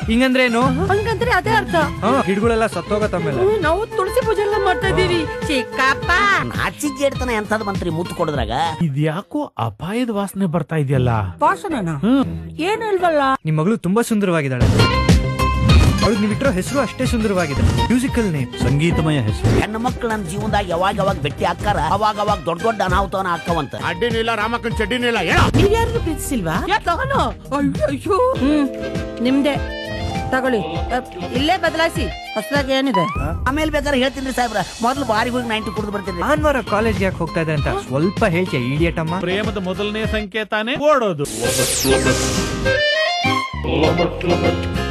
ಹಿಂಗಂದ್ರೇನು ಹಂಗಂದ್ರೆ ಅದೇ ಅರ್ಥ ಹಾ ಗಿಡಗಳೆಲ್ಲ ಸತ್ತೋಗತ್ತಮೇಲೆ ಹ್ಮ್, ನಾವು ತುಳಸಿ ಪೂಜೆ ಎಲ್ಲ ಮಾಡ್ತಾ ಇದೀವಿ ಚಿಕ್ಕಪ್ಪ ನಾಚಿಗೇಡ್ತನ ಎಂತದ್ ಮಂತ್ರಿ ಮುತ್ತು ಕೊಡದ್ರಾಗ ಇದ್ಯಾಕೋ ಅಪಾಯದ ವಾಸನೆ ಬರ್ತಾ ಇದೆಯಲ್ಲ ಭಾಷಣನ ಏನು ಇಲ್ವಲ್ಲ ನಿಮ್ ಮಗಳು ತುಂಬಾ ಸುಂದರವಾಗಿದ್ದಾಳೆ ಅವಳಿಗೆ ನೀವಿಟ್ಟಿರೋ ಹೆಸರು ಅಷ್ಟೇ ಸುಂದರವಾಗಿದೆ ಮ್ಯೂಸಿಕಲ್ ನೇಮ್ ಸಂಗೀತಮಯ ಹೆಸರು ಹೆಣ್ಣು ಮಕ್ಳು ನನ್ನ ಜೀವನದಾಗ ಯಾವಾಗ ಯಾವಾಗ ಭೇಟಿ ಹಾಕಾರ ಅವಾಗ ಅವಾಗ ದೊಡ್ಡ ದೊಡ್ಡ ಅನಾಹುತವನ್ನ ಹಾಕವಂತ ಅಡ್ಡಿನಿಲ್ಲ ರಾಮಕ್ಕನ್ ಚಡ್ಡಿನಿಲ್ಲ ಹೇಳ ನೀವ್ಯಾರು ಪ್ರೀತಿಸಿಲ್ವಾ ನಾನು ಅಯ್ಯೋ ಹ್ಮ್ ನಿಮ್ದೆ ತಗೊಳ್ಳಿ ಅ, ಇಲ್ಲೇ ಬದಲಾಯಿಸಿ ಹೊಸದಾಗಿ ಏನಿದೆ ಆಮೇಲೆ ಬೇಕಾದ್ರೆ ಹೇಳ್ತೀನಿ ಸಾಹೇಬ್ರ ಮೊದ್ಲು ಬಾರಿಗೆ ಹೋಗಿ ನೈಂಟಿ ಕುಡಿದು ಬರ್ತೀನಿ ಭಾನುವಾರ ಕಾಲೇಜ್ ಯಾಕೆ ಹೋಗ್ತಾ ಇದೆ ಅಂತ ಸ್ವಲ್ಪ ಹೇಳ್ತೀಯ ಇಡಿಯಟ್ ಅಮ್ಮ ಪ್ರೇಮದ ಮೊದಲನೇ ಸಂಕೇತಾನೆ ಓಡೋದು